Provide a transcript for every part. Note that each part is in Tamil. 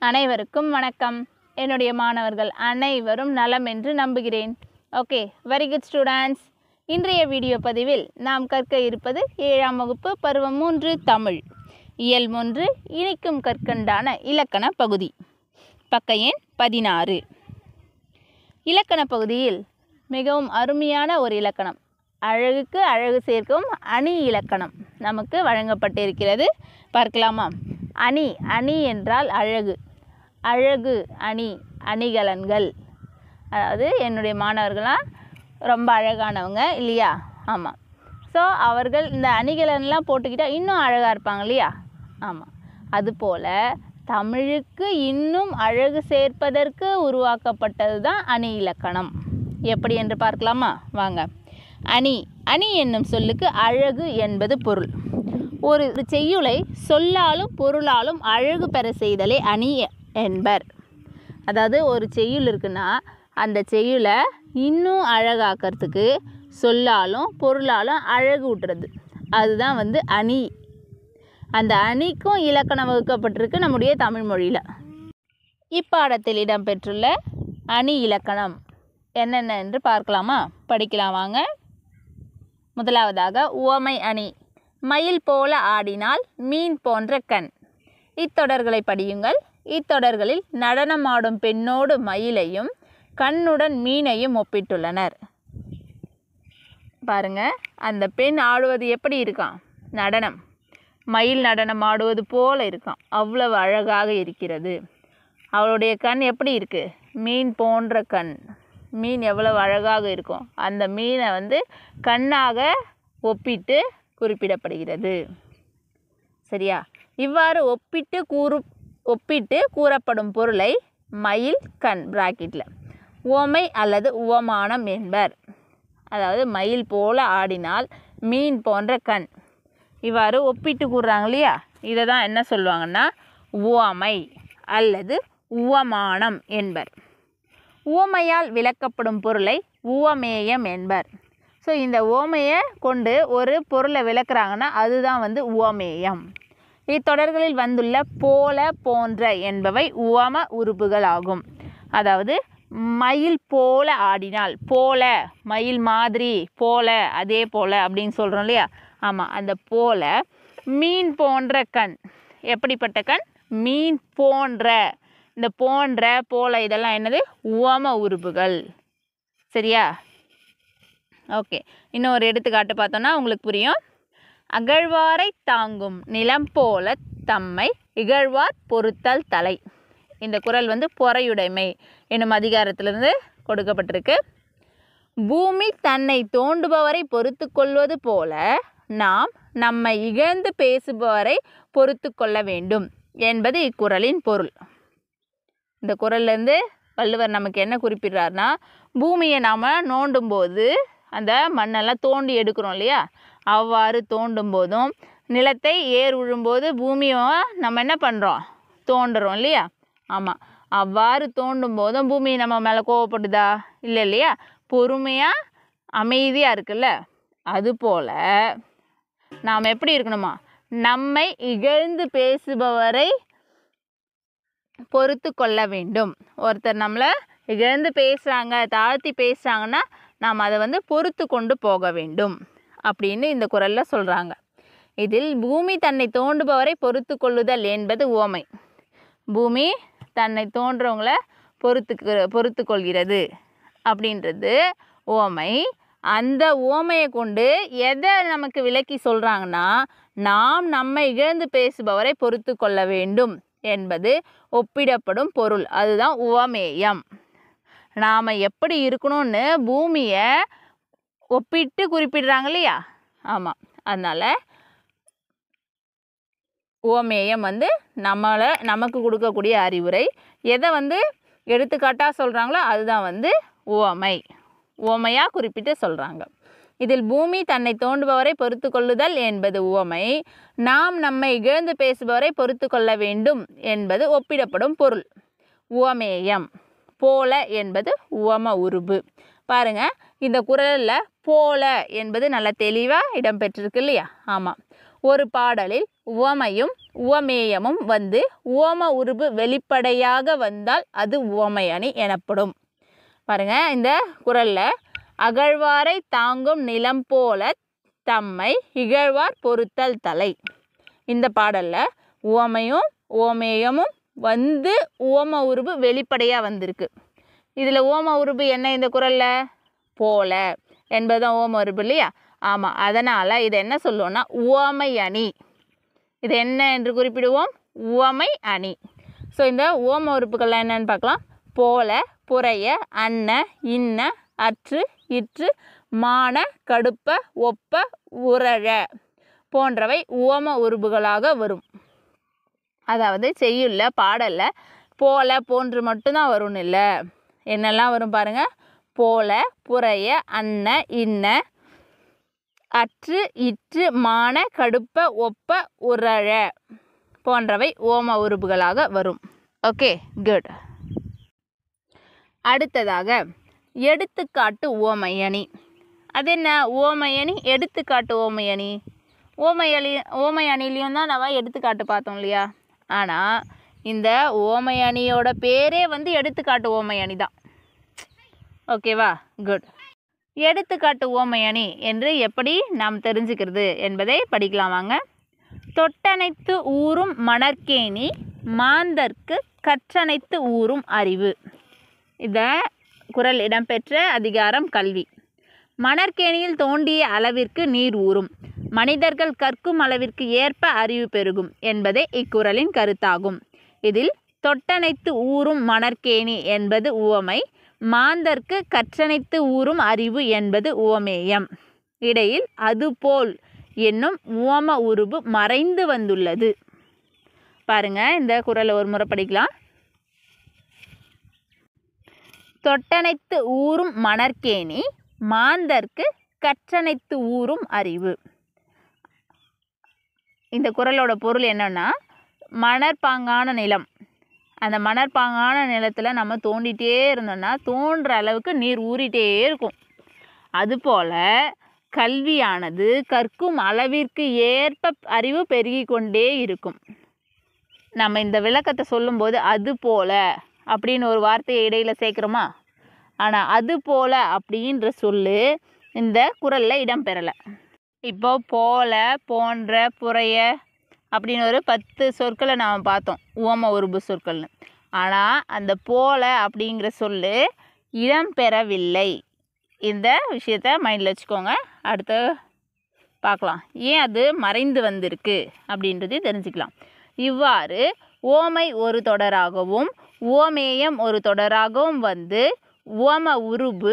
அனைவருக்கும் வணக்கம் என்னுடைய மாணவர்கள் அனைவரும் நலம் என்று நம்புகிறேன் ஓகே வெரி குட் ஸ்டூடெண்ட்ஸ் இன்றைய வீடியோ பதிவில் நாம் கற்க இருப்பது ஏழாம் வகுப்பு பருவம் மூன்று தமிழ் இயல் மூன்று இனிக்கும் கற்கண்டான இலக்கண பகுதி பக்க எண் பதினாறு இலக்கண பகுதியில் மிகவும் அருமையான ஒரு இலக்கணம் அழகுக்கு அழகு சேர்க்கும் அணி இலக்கணம் நமக்கு வழங்கப்பட்டிருக்கிறது பார்க்கலாமா அணி அணி என்றால் அழகு அழகு அணி அணிகலன்கள் அதாவது என்னுடைய மாணவர்களாம் ரொம்ப அழகானவங்க இல்லையா ஆமாம் ஸோ அவர்கள் இந்த அணிகலன்லாம் போட்டுக்கிட்டால் இன்னும் அழகாக இருப்பாங்க இல்லையா ஆமாம் அதுபோல் தமிழுக்கு இன்னும் அழகு சேர்ப்பதற்கு உருவாக்கப்பட்டது தான் அணி இலக்கணம் எப்படி என்று பார்க்கலாமா வாங்க அணி அணி என்னும் சொல்லுக்கு அழகு என்பது பொருள் ஒரு செய்யுளை சொல்லாலும் பொருளாலும் அழகு பெற செய்தலே அணி என்பர் அதாவது ஒரு செய்யுள் இருக்குன்னா அந்த செய்யுளை இன்னும் அழகாக்கிறதுக்கு சொல்லாலும் பொருளாலும் அழகு விட்டுறது அதுதான் வந்து அணி அந்த அணிக்கும் இலக்கணம் வகுக்கப்பட்டிருக்கு நம்முடைய தமிழ் மொழியில் இப்பாடத்தில் இடம்பெற்றுள்ள அணி இலக்கணம் என்னென்ன என்று பார்க்கலாமா படிக்கலாம் வாங்க முதலாவதாக உவமை அணி மயில் போல ஆடினால் மீன் போன்ற கண் இத்தொடர்களை படியுங்கள் இத்தொடர்களில் நடனமாடும் பெண்ணோடு மயிலையும் கண்ணுடன் மீனையும் ஒப்பிட்டுள்ளனர் பாருங்க அந்த பெண் ஆடுவது எப்படி இருக்கான் நடனம் மயில் நடனம் ஆடுவது போல இருக்கான் அவ்வளவு அழகாக இருக்கிறது அவளுடைய கண் எப்படி இருக்கு மீன் போன்ற கண் மீன் எவ்வளவு அழகாக இருக்கும் அந்த மீனை வந்து கண்ணாக ஒப்பிட்டு குறிப்பிடப்படுகிறது சரியா இவ்வாறு ஒப்பிட்டு கூறு ஒப்பிட்டு கூறப்படும் பொருளை மயில் கண் பிராக்கெட்டில் உவமை அல்லது உவமானம் என்பர் அதாவது மயில் போல ஆடினால் மீன் போன்ற கண் இவ்வாறு ஒப்பிட்டு கூறுறாங்க இல்லையா இதை தான் என்ன சொல்லுவாங்கன்னா உவமை அல்லது உவமானம் என்பர் உவமையால் விளக்கப்படும் பொருளை உவமேயம் என்பர் ஸோ இந்த உவமையை கொண்டு ஒரு பொருளை விளக்குறாங்கன்னா அதுதான் வந்து உவமேயம் இத்தொடர்களில் வந்துள்ள போல போன்ற என்பவை உவம உறுப்புகள் ஆகும் அதாவது மயில் போல ஆடினால் போல மயில் மாதிரி போல அதே போல அப்படின்னு சொல்கிறோம் இல்லையா ஆமாம் அந்த போல மீன் போன்ற கண் எப்படிப்பட்ட கண் மீன் போன்ற இந்த போன்ற போல இதெல்லாம் என்னது உவம உறுப்புகள் சரியா ஓகே இன்னொரு எடுத்துக்காட்டு பார்த்தோன்னா உங்களுக்கு புரியும் அகழ்வாரை தாங்கும் நிலம் போல தம்மை இகழ்வார் பொறுத்தல் தலை இந்த குரல் வந்து பொறையுடைமை என்னும் அதிகாரத்திலிருந்து கொடுக்கப்பட்டிருக்கு பூமி தன்னை தோண்டுபவரை பொறுத்து கொள்வது போல நாம் நம்மை இகழ்ந்து பேசுபவரை பொறுத்து கொள்ள வேண்டும் என்பது இக்குறளின் பொருள் இந்த குரல்லேருந்து வள்ளுவர் நமக்கு என்ன குறிப்பிடுறாருனா பூமியை நாம் நோண்டும்போது அந்த மண்ணெல்லாம் தோண்டி எடுக்கிறோம் இல்லையா அவ்வாறு தோண்டும் போதும் நிலத்தை ஏர் உழும்போது பூமியை நம்ம என்ன பண்ணுறோம் தோண்டுறோம் இல்லையா ஆமாம் அவ்வாறு தோண்டும் போதும் பூமி நம்ம மேலே கோவப்படுதா இல்லை இல்லையா பொறுமையாக அமைதியாக இருக்குல்ல அதுபோல் நாம் எப்படி இருக்கணுமா நம்மை இகழ்ந்து பேசுபவரை பொறுத்து கொள்ள வேண்டும் ஒருத்தர் நம்மளை இகழ்ந்து பேசுகிறாங்க தாழ்த்தி பேசுகிறாங்கன்னா நாம் அதை வந்து பொறுத்து கொண்டு போக வேண்டும் அப்படின்னு இந்த குரலில் சொல்கிறாங்க இதில் பூமி தன்னை தோண்டுபவரை பொறுத்து கொள்ளுதல் என்பது உவமை பூமி தன்னை தோன்றவங்கள பொறுத்துக்கு பொறுத்து கொள்கிறது அப்படின்றது உவமை அந்த உவமையை கொண்டு எதை நமக்கு விளக்கி சொல்கிறாங்கன்னா நாம் நம்மை இழந்து பேசுபவரை பொறுத்து கொள்ள வேண்டும் என்பது ஒப்பிடப்படும் பொருள் அதுதான் உவமேயம் நாம் எப்படி இருக்கணும்னு பூமியை ஒப்பிட்டு குறிப்பிடுறாங்க இல்லையா ஆமாம் அதனால் உவமேயம் வந்து நம்மளை நமக்கு கொடுக்கக்கூடிய அறிவுரை எதை வந்து எடுத்துக்காட்டாக சொல்கிறாங்களோ அதுதான் வந்து உவமை உவமையாக குறிப்பிட்டு சொல்கிறாங்க இதில் பூமி தன்னை தோண்டுபவரை பொறுத்து கொள்ளுதல் என்பது உவமை நாம் நம்மை இகழ்ந்து பேசுபவரை பொறுத்து கொள்ள வேண்டும் என்பது ஒப்பிடப்படும் பொருள் உவமேயம் போல என்பது உவம உருபு பாருங்க இந்த குரலில் போல என்பது நல்ல தெளிவாக இடம்பெற்றிருக்கு இல்லையா ஆமாம் ஒரு பாடலில் உவமையும் உவமேயமும் வந்து உவம உருபு வெளிப்படையாக வந்தால் அது உவமை அணி எனப்படும் பாருங்க இந்த குரல்ல அகழ்வாரை தாங்கும் நிலம் போல தம்மை இகழ்வார் பொறுத்தல் தலை இந்த பாடல்ல உவமையும் உவமேயமும் வந்து உவம உருபு வெளிப்படையாக வந்திருக்கு இதில் ஓம உருபு என்ன இந்த குரல்ல போல என்பதுதான் ஓம உருபு இல்லையா ஆமாம் அதனால் இதை என்ன சொல்லுவோம்னா உவமை அணி இது என்ன என்று குறிப்பிடுவோம் உவமை அணி ஸோ இந்த ஓம உறுப்புகள்லாம் என்னன்னு பார்க்கலாம் போல புறைய அன்ன இன்ன அற்று இற்று மான கடுப்ப ஒப்ப உரழ போன்றவை உவம உருபுகளாக வரும் அதாவது செய்யுள்ள பாடல்ல போல போன்று மட்டும்தான் வரும்னு இல்லை என்னெல்லாம் வரும் பாருங்க போல புறைய அன்ன இன்ன அற்று இற்று மான கடுப்ப ஒப்ப உரழ போன்றவை ஓம உருபுகளாக வரும் ஓகே குட் அடுத்ததாக எடுத்துக்காட்டு ஓமையணி அது என்ன ஓமையணி எடுத்துக்காட்டு ஓமையணி ஓமையணி ஓமை அணிலையும் தான் நம்ம எடுத்துக்காட்டு பார்த்தோம் இல்லையா ஆனால் இந்த ஓமை அணியோட பேரே வந்து எடுத்துக்காட்டு ஓமை அணி தான் ஓகேவா குட் எடுத்துக்காட்டு ஓமை அணி என்று எப்படி நாம் தெரிஞ்சுக்கிறது என்பதை படிக்கலாம் வாங்க தொட்டனைத்து ஊறும் மணற்கேணி மாந்தர்க்கு கற்றனைத்து ஊறும் அறிவு இத குரல் இடம்பெற்ற அதிகாரம் கல்வி மணற்கேணியில் தோண்டிய அளவிற்கு நீர் ஊறும் மனிதர்கள் கற்கும் அளவிற்கு ஏற்ப அறிவு பெருகும் என்பதே இக்குறளின் கருத்தாகும் இதில் தொட்டனைத்து ஊறும் மணற்கேணி என்பது உவமை மாந்தர்க்கு கற்றனைத்து ஊறும் அறிவு என்பது உவமேயம் இடையில் அதுபோல் என்னும் உவம உருபு மறைந்து வந்துள்ளது பாருங்க இந்த குறளை ஒரு முறை படிக்கலாம் தொட்டனைத்து ஊறும் மணற்கேணி மாந்தர்க்கு கற்றனைத்து ஊறும் அறிவு இந்த குறளோட பொருள் என்னன்னா மணற்பாங்கான நிலம் அந்த மணற்பாங்கான நிலத்தில் நம்ம தோண்டிகிட்டே இருந்தோம்னா தோன்ற அளவுக்கு நீர் ஊறிட்டே இருக்கும் அதுபோல் கல்வியானது கற்கும் அளவிற்கு ஏற்ப அறிவு பெருகி கொண்டே இருக்கும் நம்ம இந்த விளக்கத்தை சொல்லும்போது அது போல அப்படின்னு ஒரு வார்த்தையை இடையில சேர்க்குறோமா ஆனால் அது போல அப்படின்ற சொல்லு இந்த குறளில் இடம்பெறலை இப்போ போல போன்ற புறைய அப்படின்னு ஒரு பத்து சொற்களை நாம் பார்த்தோம் உவம உருபு சொற்கள்னு ஆனால் அந்த போல அப்படிங்கிற சொல்லு இடம்பெறவில்லை இந்த விஷயத்த மைண்டில் வச்சுக்கோங்க அடுத்து பார்க்கலாம் ஏன் அது மறைந்து வந்திருக்கு அப்படின்றது தெரிஞ்சுக்கலாம் இவ்வாறு ஓமை ஒரு தொடராகவும் ஓமேயம் ஒரு தொடராகவும் வந்து ஓம உருபு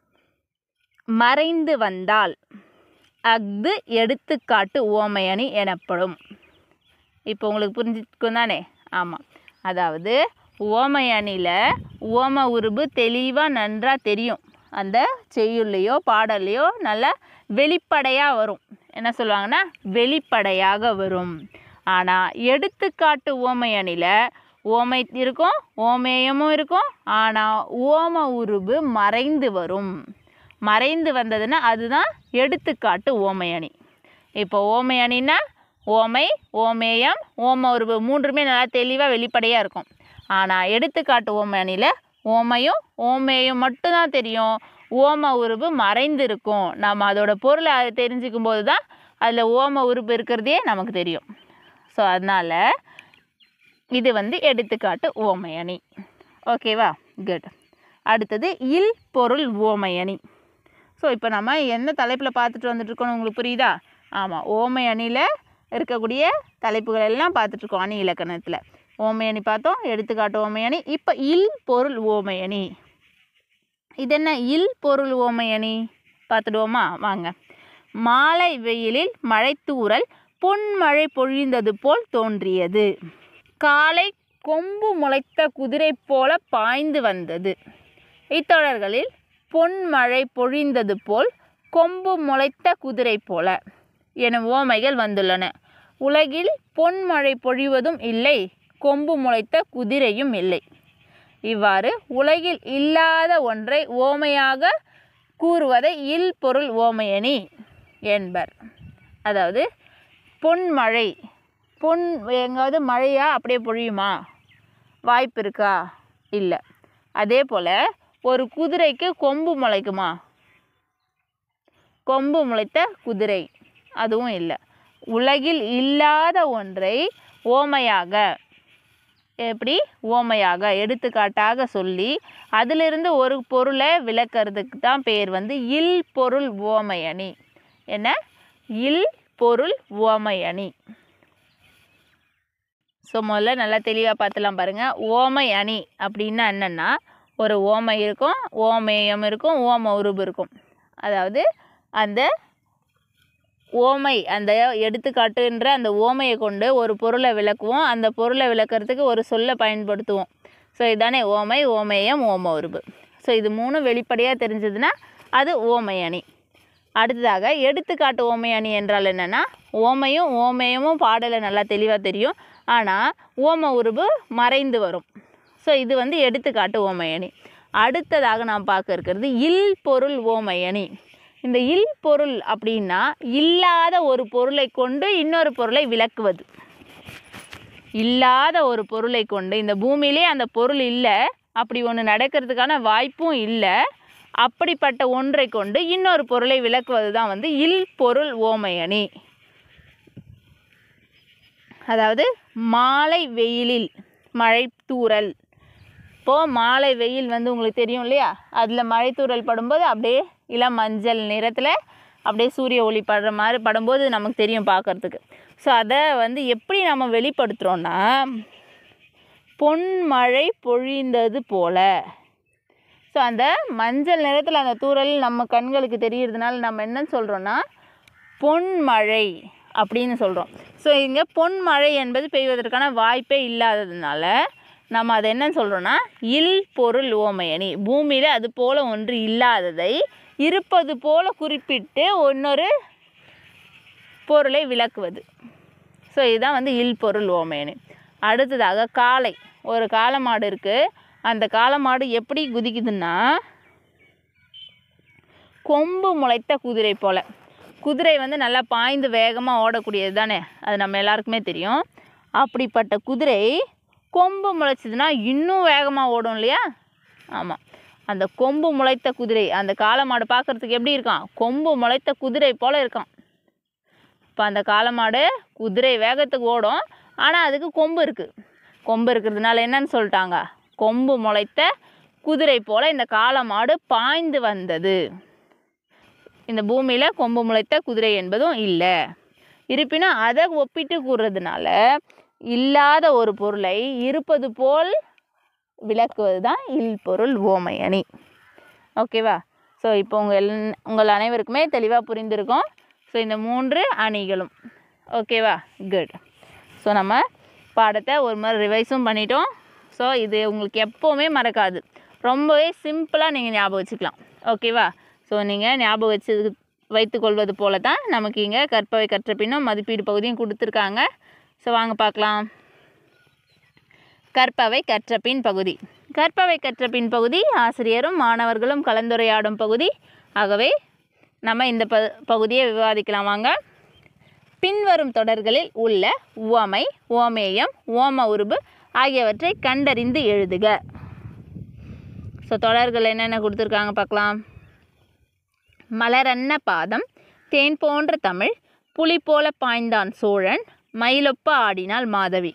மறைந்து வந்தால் அஃது எடுத்துக்காட்டு ஓமையணி எனப்படும் இப்போ உங்களுக்கு புரிஞ்சுக்கும் தானே ஆமாம் அதாவது ஓமை அணியில் ஓம உருபு தெளிவாக நன்றாக தெரியும் அந்த செய்யுள்ளையோ பாடல்லையோ நல்லா வெளிப்படையாக வரும் என்ன சொல்லுவாங்கன்னா வெளிப்படையாக வரும் ஆனால் எடுத்துக்காட்டு ஓமை அணியில் ஓமை இருக்கும் ஓமேயமும் இருக்கும் ஆனால் ஓம உருபு மறைந்து வரும் மறைந்து வந்ததுன்னா அதுதான் எடுத்துக்காட்டு ஓமை அணி இப்போ ஓமை அணின்னா ஓமை ஓமேயம் ஓம உருபு மூன்றுமே நல்லா தெளிவாக வெளிப்படையாக இருக்கும் ஆனால் எடுத்துக்காட்டு ஓமை அணியில் ஓமையும் ஓமேயும் மட்டும்தான் தெரியும் ஓம உருபு மறைந்து இருக்கும் நம்ம அதோட பொருளை அதை தெரிஞ்சுக்கும் போது தான் அதில் ஓம உருபு இருக்கிறதே நமக்கு தெரியும் ஸோ அதனால் இது வந்து எடுத்துக்காட்டு ஓமையணி ஓகேவா குட் அடுத்தது இல் பொருள் ஓமையணி ஸோ இப்போ நம்ம என்ன தலைப்பில் பார்த்துட்டு வந்துட்டுருக்கோம்னு உங்களுக்கு புரியுதா ஆமாம் ஓமை அணியில் இருக்கக்கூடிய தலைப்புகள் எல்லாம் பார்த்துட்ருக்கோம் அணி இலக்கணத்தில் ஓமையணி பார்த்தோம் எடுத்துக்காட்டு ஓமையணி இப்போ இல் பொருள் ஓமையணி இது என்ன இல் பொருள் ஓமையணி பார்த்துடுவோமா வாங்க மாலை வெயிலில் மழைத்தூறல் பொன்மழை பொழிந்தது போல் தோன்றியது காலை கொம்பு முளைத்த குதிரை போல பாய்ந்து வந்தது இத்தொடர்களில் பொன்மழை பொழிந்தது போல் கொம்பு முளைத்த குதிரை போல எனும் ஓமைகள் வந்துள்ளன உலகில் பொன்மழை பொழிவதும் இல்லை கொம்பு முளைத்த குதிரையும் இல்லை இவ்வாறு உலகில் இல்லாத ஒன்றை ஓமையாக கூறுவதை இல் பொருள் ஓமையணி என்பர் அதாவது பொன்மழை பொன் எங்காவது மழையா அப்படியே பொழியுமா வாய்ப்பு இருக்கா இல்லை அதே போல் ஒரு குதிரைக்கு கொம்பு முளைக்குமா கொம்பு முளைத்த குதிரை அதுவும் இல்லை உலகில் இல்லாத ஒன்றை ஓமையாக எப்படி ஓமையாக எடுத்துக்காட்டாக சொல்லி அதிலிருந்து ஒரு பொருளை விளக்கறதுக்கு தான் பேர் வந்து இல் பொருள் ஓமையணி என்ன இல் பொருள் ஓமையணி ஸோ முதல்ல நல்லா தெளிவாக பார்த்துலாம் பாருங்கள் ஓமை அணி அப்படின்னா என்னென்னா ஒரு ஓமை இருக்கும் ஓமேயம் இருக்கும் ஓம உருபு இருக்கும் அதாவது அந்த ஓமை அந்த எடுத்துக்காட்டுன்ற அந்த ஓமையை கொண்டு ஒரு பொருளை விளக்குவோம் அந்த பொருளை விளக்கறதுக்கு ஒரு சொல்லை பயன்படுத்துவோம் ஸோ இதானே ஓமை ஓமேயம் ஓம உருபு ஸோ இது மூணு வெளிப்படையாக தெரிஞ்சதுன்னா அது ஓமை அணி அடுத்ததாக எடுத்துக்காட்டு ஓமை அணி என்றால் என்னென்னா ஓமையும் ஓமேயமும் பாடலை நல்லா தெளிவாக தெரியும் ஆனால் ஓம உருபு மறைந்து வரும் ஸோ இது வந்து எடுத்துக்காட்டு ஓமை அணி அடுத்ததாக நாம் பார்க்க இருக்கிறது இல் பொருள் ஓமை அணி இந்த இல் பொருள் அப்படின்னா இல்லாத ஒரு பொருளை கொண்டு இன்னொரு பொருளை விளக்குவது இல்லாத ஒரு பொருளை கொண்டு இந்த பூமியிலே அந்த பொருள் இல்லை அப்படி ஒன்று நடக்கிறதுக்கான வாய்ப்பும் இல்லை அப்படிப்பட்ட ஒன்றை கொண்டு இன்னொரு பொருளை விளக்குவது தான் வந்து இல் பொருள் ஓமையணி அதாவது மாலை வெயிலில் மழை தூறல் இப்போது மாலை வெயில் வந்து உங்களுக்கு தெரியும் இல்லையா அதில் மழை தூறல் படும்போது அப்படியே இளம் மஞ்சள் நிறத்தில் அப்படியே சூரிய ஒளி படுற மாதிரி படும்போது நமக்கு தெரியும் பார்க்கறதுக்கு ஸோ அதை வந்து எப்படி நம்ம வெளிப்படுத்துகிறோன்னா பொன்மழை பொழிந்தது போல ஸோ அந்த மஞ்சள் நிறத்தில் அந்த தூறல் நம்ம கண்களுக்கு தெரியறதுனால நம்ம என்ன சொல்கிறோன்னா பொன்மழை அப்படின்னு சொல்கிறோம் ஸோ இங்கே பொன்மழை என்பது பெய்வதற்கான வாய்ப்பே இல்லாததுனால நம்ம அதை என்ன சொல்கிறோன்னா இல் பொருள் ஓமையணி பூமியில் அது போல் ஒன்று இல்லாததை இருப்பது போல குறிப்பிட்டு இன்னொரு பொருளை விளக்குவது ஸோ இதுதான் வந்து இல் பொருள் ஓமையணி அடுத்ததாக காளை ஒரு காளை மாடு இருக்குது அந்த காளை மாடு எப்படி குதிக்குதுன்னா கொம்பு முளைத்த குதிரை போல் குதிரை வந்து நல்லா பாய்ந்து வேகமாக ஓடக்கூடியது தானே அது நம்ம எல்லாருக்குமே தெரியும் அப்படிப்பட்ட குதிரை கொம்பு முளைச்சதுன்னா இன்னும் வேகமாக ஓடும் இல்லையா ஆமாம் அந்த கொம்பு முளைத்த குதிரை அந்த காளை மாடு பார்க்குறதுக்கு எப்படி இருக்கான் கொம்பு முளைத்த குதிரை போல் இருக்கான் இப்போ அந்த காளை மாடு குதிரை வேகத்துக்கு ஓடும் ஆனால் அதுக்கு கொம்பு இருக்குது கொம்பு இருக்கிறதுனால என்னன்னு சொல்லிட்டாங்க கொம்பு முளைத்த குதிரை போல் இந்த காளை மாடு பாய்ந்து வந்தது இந்த பூமியில் கொம்பு முளைத்த குதிரை என்பதும் இல்லை இருப்பினும் அதை ஒப்பிட்டு கூறுறதுனால இல்லாத ஒரு பொருளை இருப்பது போல் விளக்குவது தான் இல் பொருள் ஓமை அணி ஓகேவா ஸோ இப்போ உங்கள் உங்கள் அனைவருக்குமே தெளிவாக புரிந்திருக்கும் ஸோ இந்த மூன்று அணிகளும் ஓகேவா குட் ஸோ நம்ம பாடத்தை ஒரு மாதிரி ரிவைஸும் பண்ணிட்டோம் ஸோ இது உங்களுக்கு எப்போவுமே மறக்காது ரொம்பவே சிம்பிளாக நீங்கள் ஞாபகம் வச்சுக்கலாம் ஓகேவா ஸோ நீங்கள் ஞாபகம் வச்சு வைத்துக்கொள்வது போல தான் நமக்கு இங்கே கற்பவை கற்ற பின்னும் மதிப்பீடு பகுதியும் கொடுத்துருக்காங்க ஸோ வாங்க பார்க்கலாம் கற்பவை கற்ற பின் பகுதி கற்பவை கற்ற பின் பகுதி ஆசிரியரும் மாணவர்களும் கலந்துரையாடும் பகுதி ஆகவே நம்ம இந்த ப பகுதியை விவாதிக்கலாம் வாங்க பின்வரும் தொடர்களில் உள்ள உவமை ஓமேயம் ஓம உருபு ஆகியவற்றை கண்டறிந்து எழுதுக ஸோ தொடர்கள் என்னென்ன கொடுத்துருக்காங்க பார்க்கலாம் மலரன்ன பாதம் தேன் போன்ற தமிழ் புலி போல பாய்ந்தான் சோழன் மயிலொப்ப ஆடினாள் மாதவி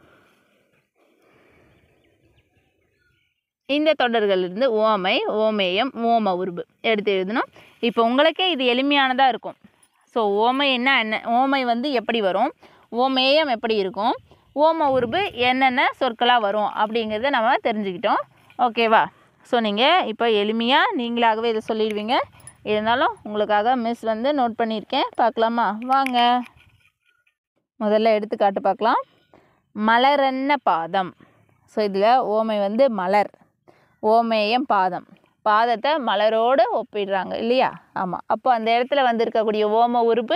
இந்த தொடர்களிலிருந்து ஓமை ஓமேயம் ஓம உருபு எடுத்து எழுதணும் இப்போ உங்களுக்கே இது எளிமையானதாக இருக்கும் ஸோ ஓமை என்ன என்ன ஓமை வந்து எப்படி வரும் ஓமேயம் எப்படி இருக்கும் ஓம உருபு என்னென்ன சொற்களாக வரும் அப்படிங்கிறத நம்ம தெரிஞ்சுக்கிட்டோம் ஓகேவா ஸோ நீங்கள் இப்போ எளிமையாக நீங்களாகவே இதை சொல்லிடுவீங்க இருந்தாலும் உங்களுக்காக மிஸ் வந்து நோட் பண்ணியிருக்கேன் பார்க்கலாமா வாங்க முதல்ல எடுத்துக்காட்டு பார்க்கலாம் மலரன்ன பாதம் ஸோ இதில் ஓமை வந்து மலர் ஓமேயம் பாதம் பாதத்தை மலரோடு ஒப்பிடுறாங்க இல்லையா ஆமாம் அப்போ அந்த இடத்துல வந்து இருக்கக்கூடிய ஓம உறுப்பு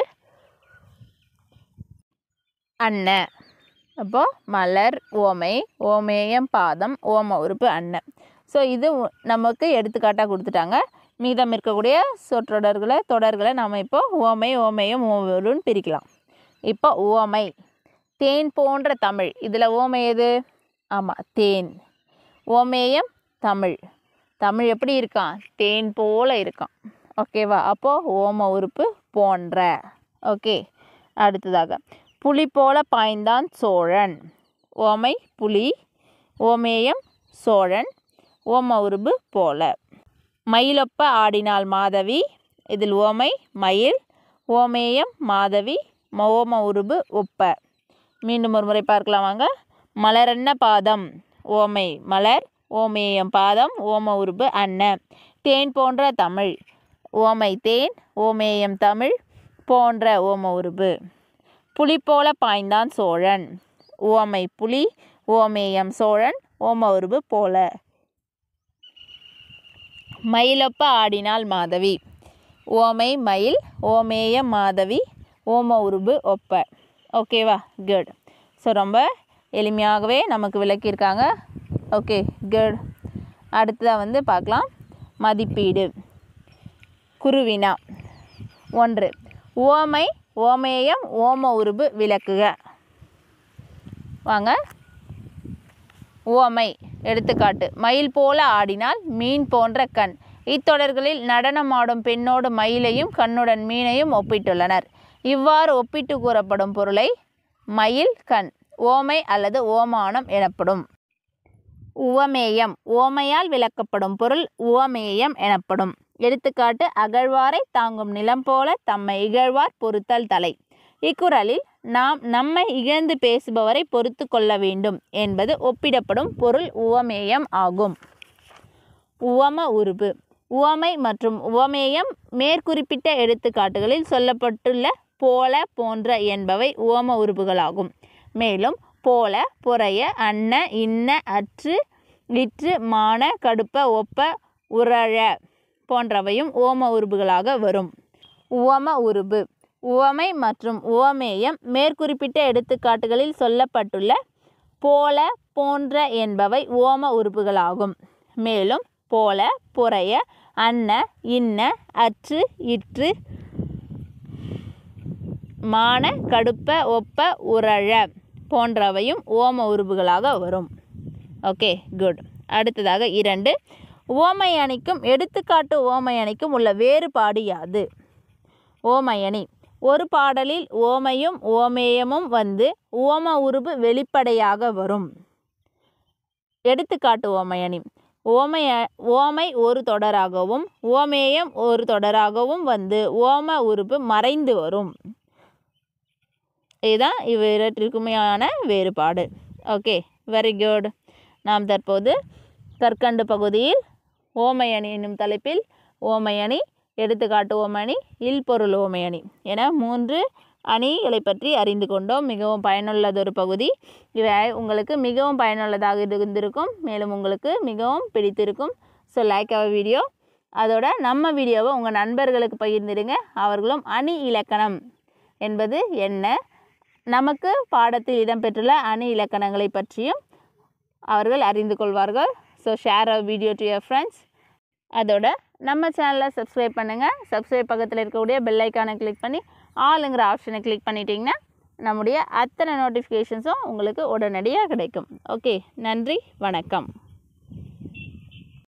அன்ன அப்போது மலர் ஓமை ஓமேயம் பாதம் ஓம உறுப்பு அன்ன ஸோ இது உ- நமக்கு எடுத்துக்காட்டாக கொடுத்துட்டாங்க மீதம் இருக்கக்கூடிய சொற்றொடர்களை தொடர்களை நாம் இப்போ ஓமை ஓமேயம் ஓமருன்னு பிரிக்கலாம் இப்போ உவமை தேன் போன்ற தமிழ் இதில் ஓமை எது ஆமாம் தேன் ஓமேயம் தமிழ் தமிழ் எப்படி இருக்கான் தேன் போல இருக்கான் ஓகேவா அப்போது ஓம உறுப்பு போன்ற ஓகே அடுத்ததாக புலி போல பாய்ந்தான் சோழன் ஓமை புலி ஓமேயம் சோழன் ஓம உருபு போல மயிலொப்ப ஆடினாள் மாதவி இதில் ஓமை மயில் ஓமேயம் மாதவி ம- ஓம உருபு ஒப்ப மீண்டும் ஒரு முறை பார்க்கலாம் வாங்க மலரன்ன பாதம் ஓமை மலர் ஓமேயம் பாதம் ஓம உருபு அன்ன தேன் போன்ற தமிழ் ஓமை தேன் ஓமேயம் தமிழ் போன்ற ஓம உருபு புலி போல பாய்ந்தான் சோழன் ஓமை புலி ஓமேயம் சோழன் ஓம உருபு போல மயிலொப்ப ஆடினாள் மாதவி ஓமை மயில் ஓமேய மாதவி ஓம உருபு ஒப்ப ஓகேவா குட் ஸோ ரொம்ப எளிமையாகவே நமக்கு விளக்கியிருக்காங்க ஓகே குட் அடுத்ததாக வந்து பார்க்கலாம் மதிப்பீடு குருவினா ஒன்று ஓமை ஓமேயம் ஓம உருபு விளக்குக வாங்க உவமை எடுத்துக்காட்டு மயில் போல ஆடினால் மீன் போன்ற கண் இத்தொடர்களில் நடனமாடும் பெண்ணோடு மயிலையும் கண்ணுடன் மீனையும் ஒப்பிட்டுள்ளனர் இவ்வாறு ஒப்பிட்டு கூறப்படும் பொருளை மயில் கண் ஓமை அல்லது ஓமானம் எனப்படும் உவமேயம் ஓமையால் விளக்கப்படும் பொருள் உவமேயம் எனப்படும் எடுத்துக்காட்டு அகழ்வாரை தாங்கும் நிலம் போல தம்மை இகழ்வார் பொறுத்தல் தலை இக்குறளில் நாம் நம்மை இகழ்ந்து பேசுபவரை பொறுத்து கொள்ள வேண்டும் என்பது ஒப்பிடப்படும் பொருள் உவமேயம் ஆகும் உவம உருபு உவமை மற்றும் உவமேயம் மேற்குறிப்பிட்ட எடுத்துக்காட்டுகளில் சொல்லப்பட்டுள்ள போல போன்ற என்பவை உவம உருபுகளாகும் மேலும் போல புறைய அன்ன இன்ன அற்று இற்று மான கடுப்ப ஒப்ப உரழ போன்றவையும் உவம உருபுகளாக வரும் உவம உருபு உவமை மற்றும் உவமேயம் மேற்குறிப்பிட்ட எடுத்துக்காட்டுகளில் சொல்லப்பட்டுள்ள போல போன்ற என்பவை உவம உறுப்புகளாகும் மேலும் போல புறைய அன்ன இன்ன அற்று இற்று மான கடுப்ப ஒப்ப உரழ போன்றவையும் ஓம உருபுகளாக வரும் ஓகே குட் அடுத்ததாக இரண்டு ஓமை அணிக்கும் எடுத்துக்காட்டு ஓமை அணிக்கும் உள்ள வேறுபாடு யாது ஓமையணி ஒரு பாடலில் ஓமையும் ஓமேயமும் வந்து ஓம உருபு வெளிப்படையாக வரும் எடுத்துக்காட்டு ஓமையணி ஓமைய ஓமை ஒரு தொடராகவும் ஓமேயம் ஒரு தொடராகவும் வந்து ஓம உருபு மறைந்து வரும் இதுதான் இவ்விரட்டிற்குமையான வேறுபாடு ஓகே வெரி குட் நாம் தற்போது கற்கண்டு பகுதியில் ஓமையணி என்னும் தலைப்பில் ஓமையணி எடுத்துக்காட்டு ஓமணி இல்பொருள் ஓமையணி என மூன்று அணிகளை பற்றி அறிந்து கொண்டோம் மிகவும் பயனுள்ளதொரு பகுதி இவை உங்களுக்கு மிகவும் பயனுள்ளதாக இருந்திருக்கும் மேலும் உங்களுக்கு மிகவும் பிடித்திருக்கும் ஸோ லைக் அவர் வீடியோ அதோட நம்ம வீடியோவை உங்கள் நண்பர்களுக்கு பகிர்ந்திடுங்க அவர்களும் அணி இலக்கணம் என்பது என்ன நமக்கு பாடத்தில் இடம்பெற்றுள்ள அணி இலக்கணங்களை பற்றியும் அவர்கள் அறிந்து கொள்வார்கள் so share our video to your friends அதோட நம்ம சேனலை சப்ஸ்கிரைப் பண்ணுங்கள் சப்ஸ்கிரைப் பக்கத்தில் இருக்கக்கூடிய பெல் ஐக்கானை கிளிக் பண்ணி ஆளுங்கிற ஆப்ஷனை கிளிக் பண்ணிட்டீங்கன்னா நம்முடைய அத்தனை நோட்டிஃபிகேஷன்ஸும் உங்களுக்கு உடனடியாக கிடைக்கும் ஓகே நன்றி வணக்கம்